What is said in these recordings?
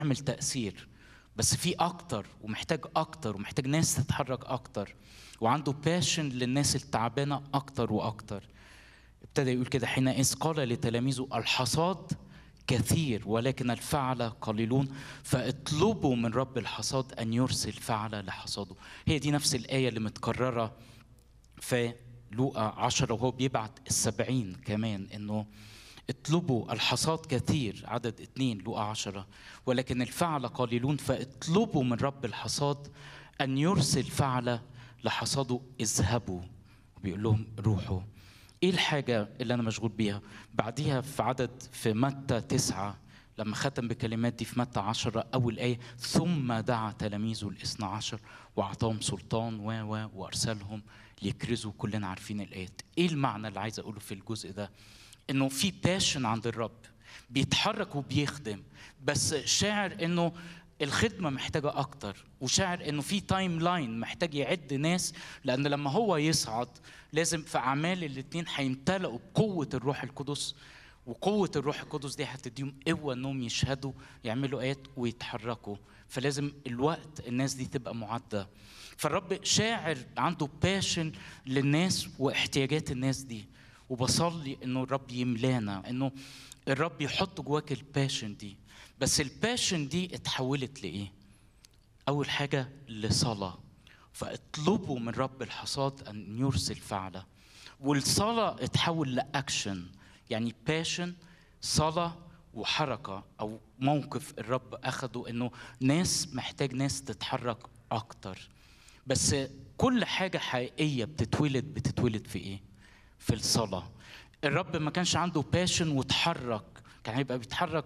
يعمل تأثير بس في أكتر ومحتاج أكتر ومحتاج ناس تتحرك أكتر وعنده باشن للناس التعبانة أكتر وأكتر ابتدى يقول كده حينئذ قال لتلاميذه الحصاد كثير ولكن الفعل قليلون فاطلبوا من رب الحصاد أن يرسل فعل لحصاده هي دي نفس الآية اللي متكررة في لوقا عشرة وهو بيبعت السبعين كمان إنه اطلبوا الحصاد كثير عدد اتنين لوقا عشرة ولكن الفعل قليلون فاطلبوا من رب الحصاد أن يرسل فعل لحصاده اذهبوا بيقول لهم روحوا ايه الحاجة اللي أنا مشغول بيها؟ بعديها في عدد في متى تسعة لما ختم بكلمات دي في متى عشرة أول آية ثم دعا تلاميذه الاثنى عشر وأعطاهم سلطان و و وأرسلهم ليكرزوا كلنا عارفين الآيات. إيه المعنى اللي عايز أقوله في الجزء ده؟ إنه في باشن عند الرب بيتحرك وبيخدم بس شاعر إنه الخدمه محتاجه اكتر وشاعر انه في تايم لاين محتاج يعد ناس لان لما هو يصعد لازم في اعمال الاثنين هيمتلئوا بقوه الروح القدس وقوه الروح القدس دي هتديهم قوه انهم يشهدوا يعملوا ايات ويتحركوا فلازم الوقت الناس دي تبقى معده فالرب شاعر عنده باشن للناس واحتياجات الناس دي وبصلي انه الرب يملانا انه الرب يحط جواك الباشن دي بس الباشن دي اتحولت لايه اول حاجه لصلاه فاطلبوا من رب الحصاد ان يرسل فعله والصلاه اتحول لاكشن يعني باشن صلاه وحركه او موقف الرب اخده انه ناس محتاج ناس تتحرك اكتر بس كل حاجه حقيقيه بتتولد بتتولد في ايه في الصلاه الرب ما كانش عنده باشن وتحرك كان هيبقى بيتحرك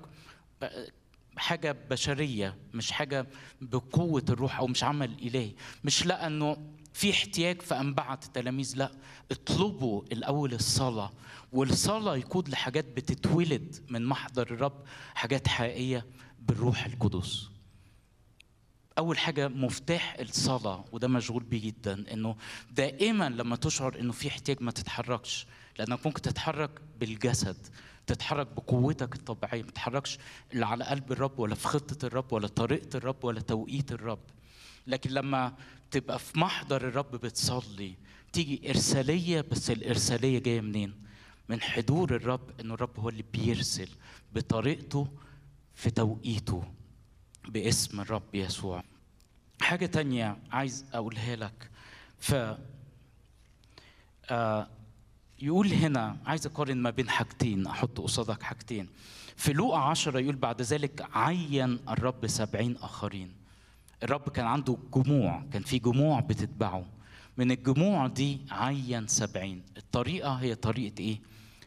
حاجة بشرية مش حاجة بقوة الروح أو مش عمل إلهي مش لأنه في احتياج فأنبعت التلاميذ لا اطلبوا الأول الصلاة والصلاة يقود لحاجات بتتولد من محضر الرب حاجات حقيقية بالروح القدس أول حاجة مفتاح الصلاة وده مشغول بيه جدا إنه دائما لما تشعر إنه في احتياج ما تتحركش لأنك ممكن تتحرك بالجسد تتحرك بقوتك الطبيعية ما تتحركش لا على قلب الرب ولا في خطة الرب ولا طريقة الرب ولا توقيت الرب لكن لما تبقى في محضر الرب بتصلي تيجي إرسالية بس الإرسالية جاية منين؟ من حضور الرب إنه الرب هو اللي بيرسل بطريقته في توقيته باسم الرب يسوع حاجة تانية عايز أقولها لك ف آه يقول هنا عايز اقارن ما بين حاجتين احط قصادك حاجتين في لوقا عشرة يقول بعد ذلك عين الرب سبعين اخرين الرب كان عنده جموع كان في جموع بتتبعه من الجموع دي عين سبعين الطريقة هي طريقة ايه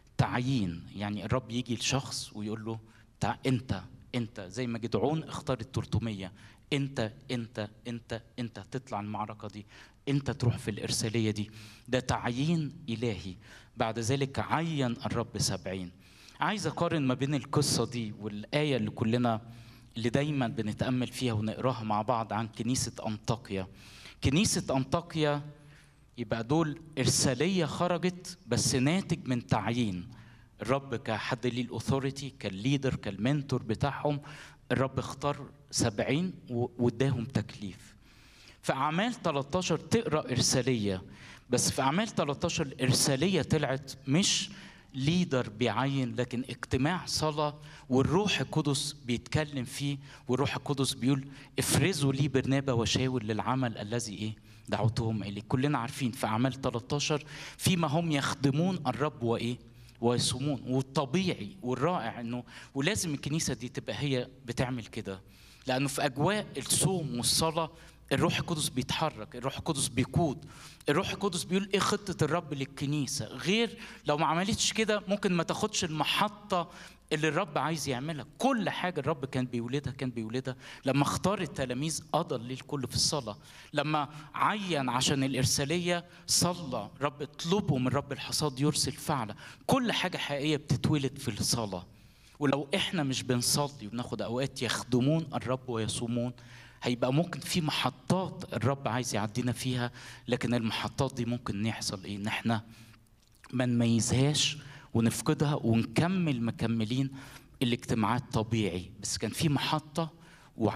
تعيين يعني الرب يجي لشخص ويقول له تع... انت انت زي ما جدعون اختار ال 300 انت انت انت انت تطلع المعركه دي انت تروح في الارساليه دي ده تعيين الهي بعد ذلك عين الرب سبعين عايز اقارن ما بين القصه دي والايه اللي كلنا اللي دايما بنتامل فيها ونقراها مع بعض عن كنيسه انطاكيا كنيسه انطاكيا يبقى دول ارساليه خرجت بس ناتج من تعيين الرب كحد ليه الاثوريتي كالليدر كالمنتور بتاعهم الرب اختار سبعين واداهم تكليف في أعمال 13 تقرأ إرسالية بس في أعمال 13 الإرسالية طلعت مش ليدر بيعين لكن اجتماع صلاة والروح القدس بيتكلم فيه والروح القدس بيقول افرزوا لي برنابا وشاول للعمل الذي ايه دعوتهم اليه كلنا عارفين في أعمال 13 فيما هم يخدمون الرب وايه ويصومون والطبيعي والرائع انه ولازم الكنيسه دي تبقى هي بتعمل كده لانه في اجواء الصوم والصلاه الروح القدس بيتحرك الروح القدس بيقود الروح القدس بيقول ايه خطه الرب للكنيسه غير لو ما عملتش كده ممكن ما تاخدش المحطه اللي الرب عايز يعملها كل حاجة الرب كان بيولدها كان بيولدها لما اختار التلاميذ قضى الليل كله في الصلاة لما عين عشان الإرسالية صلى رب اطلبوا من رب الحصاد يرسل فعلا كل حاجة حقيقية بتتولد في الصلاة ولو احنا مش بنصلي وبناخد اوقات يخدمون الرب ويصومون هيبقى ممكن في محطات الرب عايز يعدينا فيها لكن المحطات دي ممكن يحصل ايه ان احنا ما نميزهاش ونفقدها ونكمل مكملين الاجتماعات طبيعي بس كان في محطة